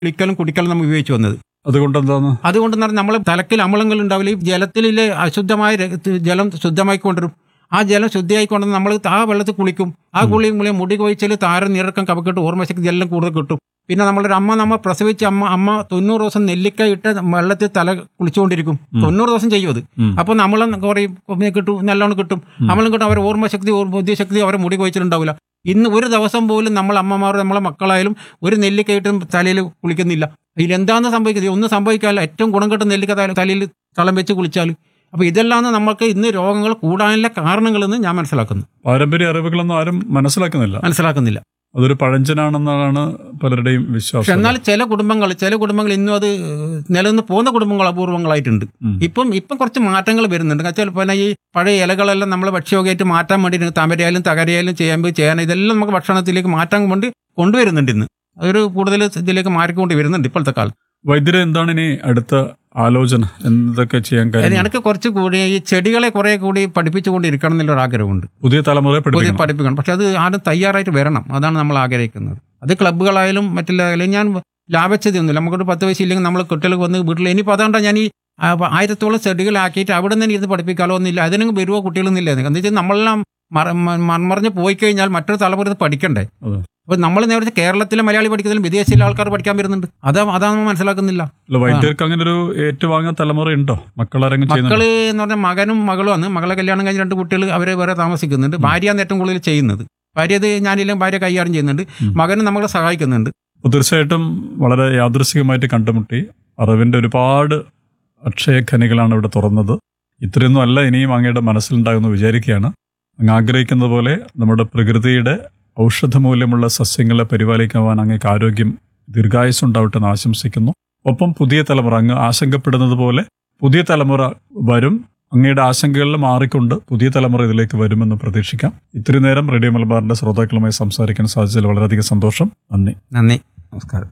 കുളിക്കലും കുടിക്കലും നമ്മൾ ഉപയോഗിച്ചു വന്നത് അതുകൊണ്ട് എന്താന്ന് അതുകൊണ്ട് എന്ന് പറഞ്ഞാൽ നമ്മളെ തലക്കിൽ അമ്ലങ്ങൾ ഉണ്ടാവില്ല ഈ ജലത്തിലെ അശുദ്ധമായ ര- ജലം ശുദ്ധമായിക്കൊണ്ടിരും ആ ജലം ശുദ്ധിയായിക്കൊണ്ട് നമ്മൾ ആ വെള്ളത്തിൽ കുളിക്കും ആ കുളിയും കുളിയും മുടി കൊഴിച്ചാൽ താരം നിറക്കം കപക്കെട്ട് ഓർമ്മശക്തി എല്ലാം കൂടുതൽ കിട്ടും പിന്നെ നമ്മളൊരു അമ്മ നമ്മ പ്രസവിച്ച അമ്മ അമ്മ തൊണ്ണൂറ് ദിവസം നെല്ലിക്ക ഇട്ട് വെള്ളത്തിൽ തല കുളിച്ചുകൊണ്ടിരിക്കും തൊണ്ണൂറ് ദിവസം ചെയ്യും അത് ഉം. അപ്പോൾ നമ്മൾ കുറയും കൊമ്മിയെ കിട്ടും നല്ലോണം കിട്ടും നമ്മളും കിട്ടും അവരെ ഓർമ്മശക്തി ഓർ- ബുദ്ധിശക്തി അവരെ മുടി കൊഴിച്ചിട്ടുണ്ടാവില്ല ഇന്ന് ഒരു ദിവസം പോലും നമ്മൾ അമ്മമാർ നമ്മളെ മക്കളായാലും ഒരു നെല്ലിക്കയിട്ടും തലയിൽ കുളിക്കുന്നില്ല ഇതിലെന്താന്ന് സംഭവിക്കുന്നത് ഒന്നും സംഭവിക്കാല്ല ഏറ്റവും ഗുണം കിട്ടുന്ന നെല്ലിക്ക തല- തലയിൽ തളം വെച്ച് കുളിച്ചാൽ അപ്പോൾ ഇതെല്ലാം നമുക്ക് ഇന്ന് രോഗങ്ങൾ കൂടാനുള്ള കാരണങ്ങളെന്ന് ഞാൻ മനസ്സിലാക്കുന്നു പാരമ്പര്യ അറിവുകളൊന്നും ആരും മനസ്സിലാക്കുന്നില്ല മനസ്സിലാക്കുന്നില്ല അതൊരു പഴഞ്ചനാണെന്നാണ് പലരുടെയും പക്ഷെ വിശ്വാസം എന്നാൽ ചില കുടുംബങ്ങൾ ചില കുടുംബങ്ങൾ ഇന്നും അത് നിലനിന്ന് പോകുന്ന കുടുംബങ്ങൾ അപൂർവങ്ങളായിട്ടുണ്ട് ഉം. ഇപ്പം ഇപ്പം കുറച്ച് മാറ്റങ്ങൾ വരുന്നുണ്ട് ചിലപ്പോൾ പിന്നെ ഈ പഴയ ഇലകളെല്ലാം നമ്മൾ ഭക്ഷ്യയോഗമായിട്ട് മാറ്റാൻ വേണ്ടി താമരയായാലും തകരയായാലും ചെയ്യാൻ ചെയ്യാൻ ഇതെല്ലാം നമുക്ക് ഭക്ഷണത്തിലേക്ക് മാറ്റാൻ വേണ്ടി കൊണ്ടുവരുന്നുണ്ട് ഇന്ന് അതൊരു കൂടുതൽ ഇതിലേക്ക് മാറിക്കൊണ്ട് വരുന്നുണ്ട് ഇപ്പോഴത്തെ കാലം വൈദ്യരെ എന്താണ് ഇനി അടുത്ത ആലോചന എന്തൊക്കെ ചെയ്യാൻ അതിന് കാര്യം എനിക്ക് കുറച്ച് കൂടി ഈ ചെടികളെ കുറെ കൂടി പഠിപ്പിച്ചുകൊണ്ടിരിക്കണം എന്നുള്ളൊരു ആഗ്രഹമുണ്ട് പുതിയ തലമുറയെ പുതിയ പഠിപ്പിക്കണം പഠിപ്പിക്കണം പക്ഷെ അത് ആരും തയ്യാറായിട്ട് വരണം അതാണ് നമ്മൾ ആഗ്രഹിക്കുന്നത് അത് ക്ലബ്ബുകളായാലും മറ്റുള്ള ഞാൻ ലാഭച്ചതൊന്നുമില്ല നമുക്കൊരു പത്ത് വയസ്സ് ഇല്ലെങ്കിൽ നമ്മൾ കുട്ടികൾക്ക് വന്ന് വീട്ടിൽ ഇനിയിപ്പോൾ അതുകൊണ്ടാണ് ഞാൻ ഈ ആ, ആയിരത്തോളം ചെടികളാക്കിയിട്ട് അവിടെ നിന്ന് ഇരുന്ന് പഠിപ്പിക്കാലോ എന്നില്ല അതിനും വരുവോ കുട്ടികളൊന്നുമില്ല എന്താ വെച്ചാൽ നമ്മളെല്ലാം മറ- മ- മൺമറഞ്ഞ് പോയി കഴിഞ്ഞാൽ മറ്റൊരു തലമുറ ഇത് പഠിക്കണ്ടേ അതെ. അപ്പോൾ നമ്മൾ നേരത്തെ കേരളത്തിലെ മലയാളി പഠിക്കുന്നതിലും വിദേശിലെ ആൾക്കാർ പഠിക്കാൻ വരുന്നുണ്ട് അതാ അതാണ് നമ്മൾ മനസ്സിലാക്കുന്നില്ല അല്ല വൈദ്യർക്ക് അങ്ങനെ ഒരു ഏറ്റുവാങ്ങാൻ തലമുറ ഉണ്ടോ മക്കളാരെങ്കിലും ചെയ്യുന്നുണ്ടോ മക്കള് എന്ന് പറഞ്ഞാൽ മകനും മകളുമാണ് മകളെ കല്യാണം കഴിഞ്ഞ് രണ്ട് കുട്ടികൾ അവരെ വേറെ താമസിക്കുന്നുണ്ട് ഭാര്യയാണ് ഏറ്റവും കൂടുതൽ ചെയ്യുന്നത് ഭാര്യ അത് ഞാനില്ലെങ്കിൽ ഭാര്യ കൈകാര്യം ചെയ്യുന്നുണ്ട് ഉം. മകനും നമ്മളെ സഹായിക്കുന്നുണ്ട് അപ്പോൾ തീർച്ചയായിട്ടും വളരെ യാദൃശികമായിട്ട് കണ്ടുമുട്ടി അറിവിന്റെ ഒരുപാട് അക്ഷയഖനികളാണ് ഇവിടെ തുറന്നത് ഇത്രയൊന്നും അല്ല ഇനിയും അങ്ങയുടെ മനസ്സിലുണ്ടാകുമെന്ന് വിചാരിക്കുകയാണ് അങ്ങ് ആഗ്രഹിക്കുന്നത് പോലെ നമ്മുടെ പ്രകൃതിയുടെ ഔഷധമൂല്യമുള്ള സസ്യങ്ങളെ പരിപാലിക്കുവാൻ അങ്ങേക്ക് ആരോഗ്യം ദീർഘായുസ് ഉണ്ടാവട്ടെ എന്ന് ആശംസിക്കുന്നു ഒപ്പം പുതിയ തലമുറ അങ്ങ് ആശങ്കപ്പെടുന്നത് പോലെ പുതിയ തലമുറ വരും അങ്ങയുടെ ആശങ്കകളിൽ മാറിക്കൊണ്ട് പുതിയ തലമുറ ഇതിലേക്ക് വരുമെന്ന് പ്രതീക്ഷിക്കാം ഇത്രയും നേരം റേഡിയോ മലബാറിന്റെ ശ്രോതാക്കളുമായി സംസാരിക്കാൻ സാധിച്ചതിൽ വളരെയധികം സന്തോഷം നന്ദി നന്ദി നമസ്കാരം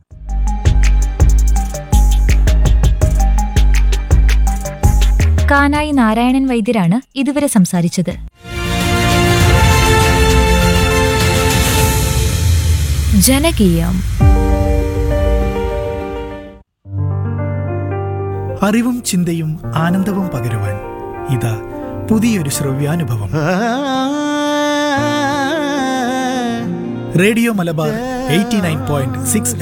കാനായി നാരായണൻ വൈദ്യരാണ് ഇതുവരെ സംസാരിച്ചത് ജനകീയം അറിവും ചിന്തയും ആനന്ദവും പകരുവാൻ ഇതാ പുതിയൊരു ശ്രവ്യാനുഭവം radio Malabar eighty nine point six